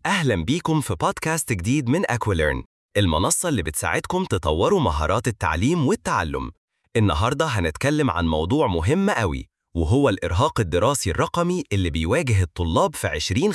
أهلا بيكم في بودكاست جديد من أكويليرن المنصة اللي بتساعدكم تطوروا مهارات التعليم والتعلم النهاردة هنتكلم عن موضوع مهم قوي وهو الإرهاق الدراسي الرقمي اللي بيواجه الطلاب في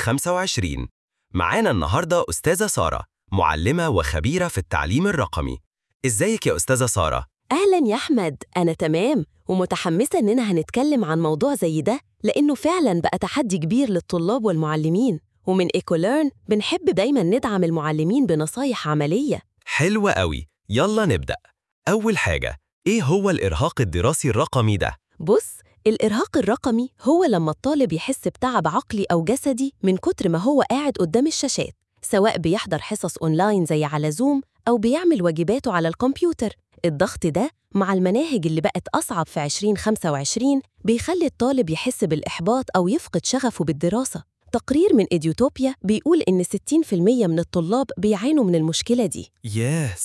2025 معانا النهاردة أستاذة سارة معلمة وخبيرة في التعليم الرقمي إزيك يا أستاذة سارة؟ أهلا يا أحمد أنا تمام ومتحمسة إننا هنتكلم عن موضوع زي ده لأنه فعلا بقى تحدي كبير للطلاب والمعلمين ومن إيكوليرن بنحب دايما ندعم المعلمين بنصايح عملية حلوة قوي يلا نبدأ أول حاجة إيه هو الإرهاق الدراسي الرقمي ده؟ بص الإرهاق الرقمي هو لما الطالب يحس بتعب عقلي أو جسدي من كتر ما هو قاعد قدام الشاشات سواء بيحضر حصص أونلاين زي على زوم أو بيعمل واجباته على الكمبيوتر الضغط ده مع المناهج اللي بقت أصعب في 2025 بيخلي الطالب يحس بالإحباط أو يفقد شغفه بالدراسة تقرير من إديوتوبيا بيقول إن 60% من الطلاب بيعانوا من المشكلة دي ياه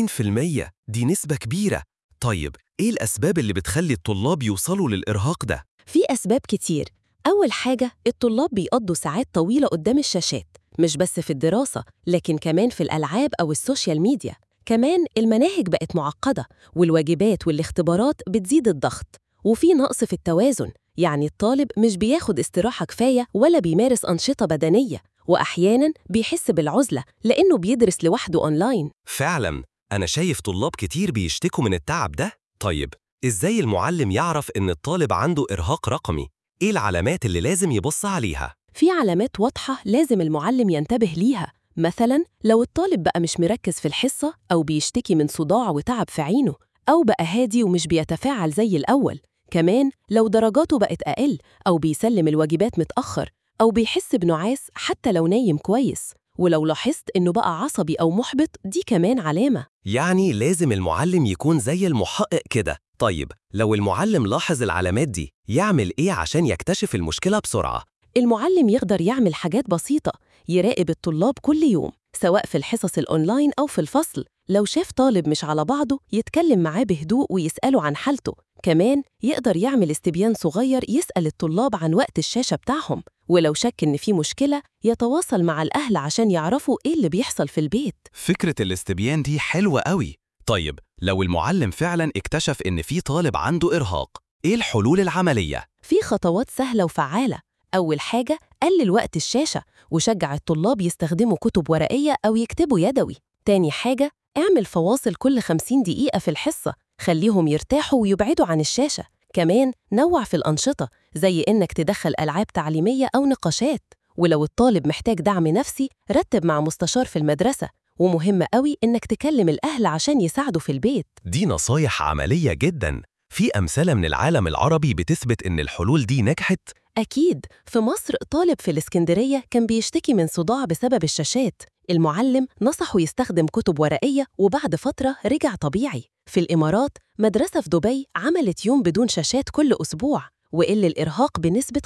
60% دي نسبة كبيرة طيب إيه الأسباب اللي بتخلي الطلاب يوصلوا للإرهاق ده؟ في أسباب كتير أول حاجة الطلاب بيقضوا ساعات طويلة قدام الشاشات مش بس في الدراسة لكن كمان في الألعاب أو السوشيال ميديا كمان المناهج بقت معقدة والواجبات والاختبارات بتزيد الضغط وفي نقص في التوازن يعني الطالب مش بياخد استراحة كفاية ولا بيمارس أنشطة بدنية وأحياناً بيحس بالعزلة لأنه بيدرس لوحده أونلاين فعلا أنا شايف طلاب كتير بيشتكوا من التعب ده طيب إزاي المعلم يعرف إن الطالب عنده إرهاق رقمي؟ إيه العلامات اللي لازم يبص عليها؟ في علامات واضحة لازم المعلم ينتبه ليها مثلاً لو الطالب بقى مش مركز في الحصة أو بيشتكي من صداع وتعب في عينه أو بقى هادي ومش بيتفاعل زي الأول كمان لو درجاته بقت أقل أو بيسلم الواجبات متأخر أو بيحس بنعاس حتى لو نايم كويس ولو لاحظت إنه بقى عصبي أو محبط دي كمان علامة يعني لازم المعلم يكون زي المحقق كده طيب لو المعلم لاحظ العلامات دي يعمل إيه عشان يكتشف المشكلة بسرعة؟ المعلم يقدر يعمل حاجات بسيطة يراقب الطلاب كل يوم سواء في الحصص الأونلاين أو في الفصل لو شاف طالب مش على بعضه يتكلم معاه بهدوء ويسأله عن حالته كمان يقدر يعمل استبيان صغير يسأل الطلاب عن وقت الشاشة بتاعهم ولو شك إن في مشكلة يتواصل مع الأهل عشان يعرفوا إيه اللي بيحصل في البيت فكرة الاستبيان دي حلوة قوي طيب لو المعلم فعلا اكتشف إن في طالب عنده إرهاق إيه الحلول العملية؟ في خطوات سهلة وفعالة أول حاجة قلل وقت الشاشة وشجع الطلاب يستخدموا كتب ورقية أو يكتبوا يدوي تاني حاجة اعمل فواصل كل 50 دقيقة في الحصة خليهم يرتاحوا ويبعدوا عن الشاشة كمان نوع في الأنشطة زي إنك تدخل ألعاب تعليمية أو نقاشات ولو الطالب محتاج دعم نفسي رتب مع مستشار في المدرسة ومهم قوي إنك تكلم الأهل عشان يساعدوا في البيت دي نصايح عملية جدا في أمثلة من العالم العربي بتثبت إن الحلول دي نجحت أكيد في مصر طالب في الإسكندرية كان بيشتكي من صداع بسبب الشاشات المعلم نصحه يستخدم كتب ورقية وبعد فترة رجع طبيعي في الإمارات مدرسة في دبي عملت يوم بدون شاشات كل أسبوع وقل الإرهاق بنسبة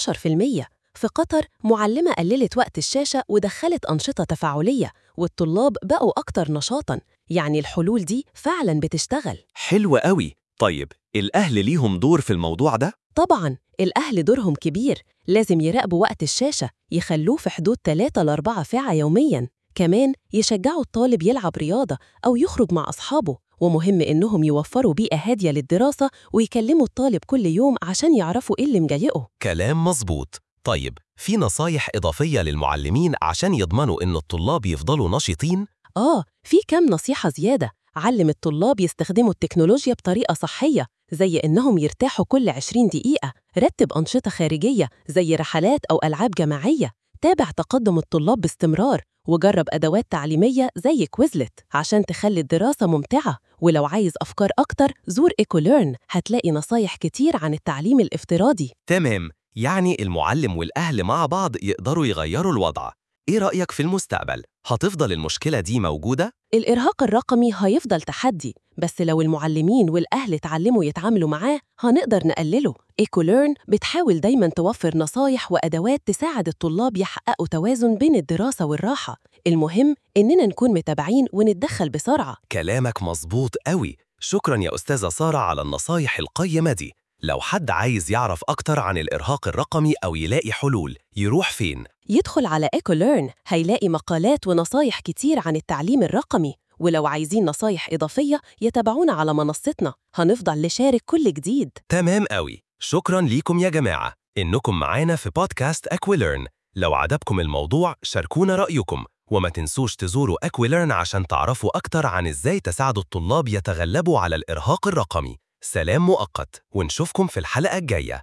15% في قطر معلمة قللت وقت الشاشة ودخلت أنشطة تفاعلية والطلاب بقوا أكتر نشاطاً يعني الحلول دي فعلاً بتشتغل حلوة قوي طيب الأهل ليهم دور في الموضوع ده؟ طبعاً الأهل دورهم كبير لازم يراقبوا وقت الشاشة يخلوه في حدود 3 ل 4 ساعة يومياً كمان يشجعوا الطالب يلعب رياضة أو يخرج مع أصحابه ومهم إنهم يوفروا بيئة هادية للدراسة ويكلموا الطالب كل يوم عشان يعرفوا إيه اللي مضايقه كلام مظبوط طيب في نصايح إضافية للمعلمين عشان يضمنوا إن الطلاب يفضلوا نشيطين؟ آه في كام نصيحة زيادة علم الطلاب يستخدموا التكنولوجيا بطريقة صحية زي إنهم يرتاحوا كل 20 دقيقة رتب أنشطة خارجية زي رحلات أو ألعاب جماعية تابع تقدم الطلاب باستمرار وجرب أدوات تعليمية زي كويزلت عشان تخلي الدراسة ممتعة ولو عايز أفكار أكتر زور إيكوليرن هتلاقي نصايح كتير عن التعليم الافتراضي تمام يعني المعلم والأهل مع بعض يقدروا يغيروا الوضع إيه رأيك في المستقبل؟ هتفضل المشكلة دي موجودة؟ الإرهاق الرقمي هيفضل تحدي بس لو المعلمين والأهل اتعلموا يتعاملوا معاه هنقدر نقلله إيكوليرن بتحاول دايما توفر نصايح وأدوات تساعد الطلاب يحققوا توازن بين الدراسة والراحة المهم إننا نكون متابعين ونتدخل بسرعة كلامك مظبوط قوي شكرا يا أستاذة سارة على النصايح القيمة دي لو حد عايز يعرف أكتر عن الإرهاق الرقمي أو يلاقي حلول يروح فين؟ يدخل على إيكوليرن هيلاقي مقالات ونصايح كتير عن التعليم الرقمي ولو عايزين نصايح إضافية يتابعونا على منصتنا هنفضل نشارك كل جديد تمام قوي شكرا ليكم يا جماعة إنكم معانا في بودكاست أكويلرن لو عجبكم الموضوع شاركونا رأيكم وما تنسوش تزوروا أكويلرن عشان تعرفوا أكتر عن إزاي تساعدوا الطلاب يتغلبوا على الإرهاق الرقمي سلام مؤقت ونشوفكم في الحلقة الجاية